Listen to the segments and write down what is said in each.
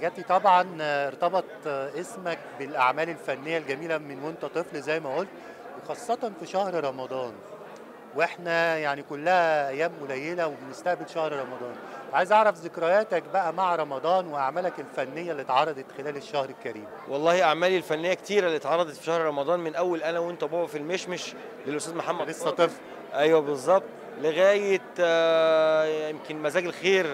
نجاتي طبعا آه، ارتبط آه، اسمك بالاعمال الفنيه الجميله من وانت طفل زي ما قلت وخاصه في شهر رمضان واحنا يعني كلها ايام قليله وبنستقبل شهر رمضان عايز اعرف ذكرياتك بقى مع رمضان واعمالك الفنيه اللي اتعرضت خلال الشهر الكريم والله اعمالي الفنيه كتيره اللي اتعرضت في شهر رمضان من اول انا وانت بابا في المشمش للاستاذ محمد لسه فاضل. طفل ايوه بالظبط لغايه آه، يمكن مزاج الخير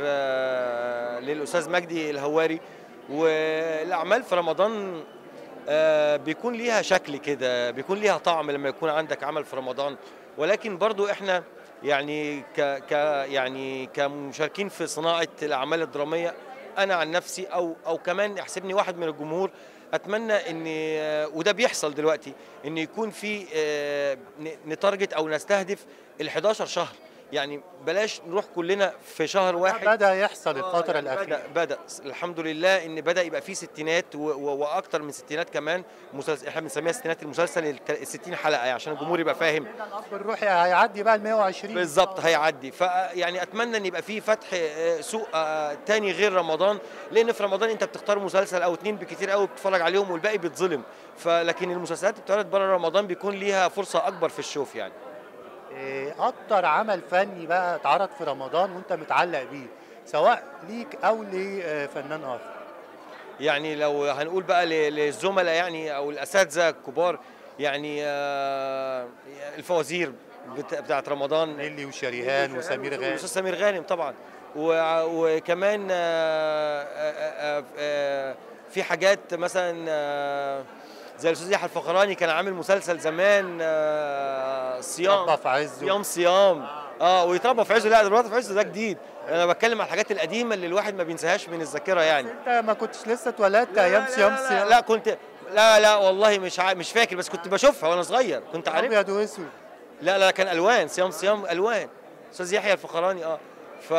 آه، للاستاذ مجدي الهواري والاعمال في رمضان آه، بيكون ليها شكل كده بيكون ليها طعم لما يكون عندك عمل في رمضان ولكن برضو احنا يعني ك ك يعني كمشاركين في صناعه الاعمال الدراميه انا عن نفسي او او كمان احسبني واحد من الجمهور اتمنى ان وده بيحصل دلوقتي ان يكون في آه، ن- نتارجت او نستهدف ال 11 شهر يعني بلاش نروح كلنا في شهر واحد بدا يحصل الفتره يعني الاخيره بدأ, بدأ الحمد لله ان بدأ يبقى فيه ستينات و- و- واكتر من ستينات كمان مسلسل احنا بنسميها ستينات المسلسل الت- ال 60 حلقه يعني عشان الجمهور يبقى فاهم الاب الروحي هيعدي بقى ال 120 بالظبط هيعدي فيعني اتمنى ان يبقى فيه فتح آه، سوق آه، تاني غير رمضان لان في رمضان انت بتختار مسلسل او اتنين بكتير قوي بتتفرج عليهم والباقي بيتظلم فلكن المسلسلات اللي بتتعرض بره رمضان بيكون ليها فرصه اكبر في الشوف يعني إيه اكتر عمل فني بقى اتعرض في رمضان وانت متعلق بيه سواء ليك او لفنان اخر يعني لو هنقول بقى ل- للزملاء يعني او الاساتذه الكبار يعني آه، الفوازير بتا- بتاعت رمضان نيلي وشريهان وسمير غانم الاستاذ سمير غانم طبعا و- وكمان آه، آه، آه، آه، في حاجات مثلا آه، زي الاستاذ يحيى الفخراني كان عامل مسلسل زمان آه، صيام ربى في عزه صيام صيام اه ويتربى في عزه لا دلوقتي في عزه ده جديد انا بتكلم على الحاجات القديمه اللي الواحد ما بينساهاش من الذاكره يعني انت ما كنتش لسه اتولدت ايام لا- صيام لا- لا, صيام لا كنت لا لا والله مش عا... مش فاكر بس كنت بشوفها وانا صغير كنت عارف ابيض واسود لا لا كان الوان صيام صيام الوان استاذ يحيى الفخراني اه ف...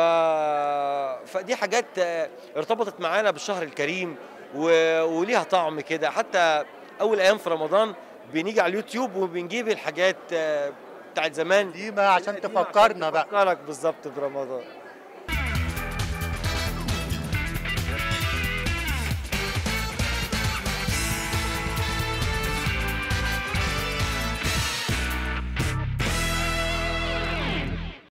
فدي حاجات آه، ارتبطت معانا بالشهر الكريم و... وليها طعم كده حتى اول ايام في رمضان بنيجي على اليوتيوب وبنجيب الحاجات آه، بتاعت زمان دي ما عشان تفكرنا بقى تفكرك بالظبط برمضان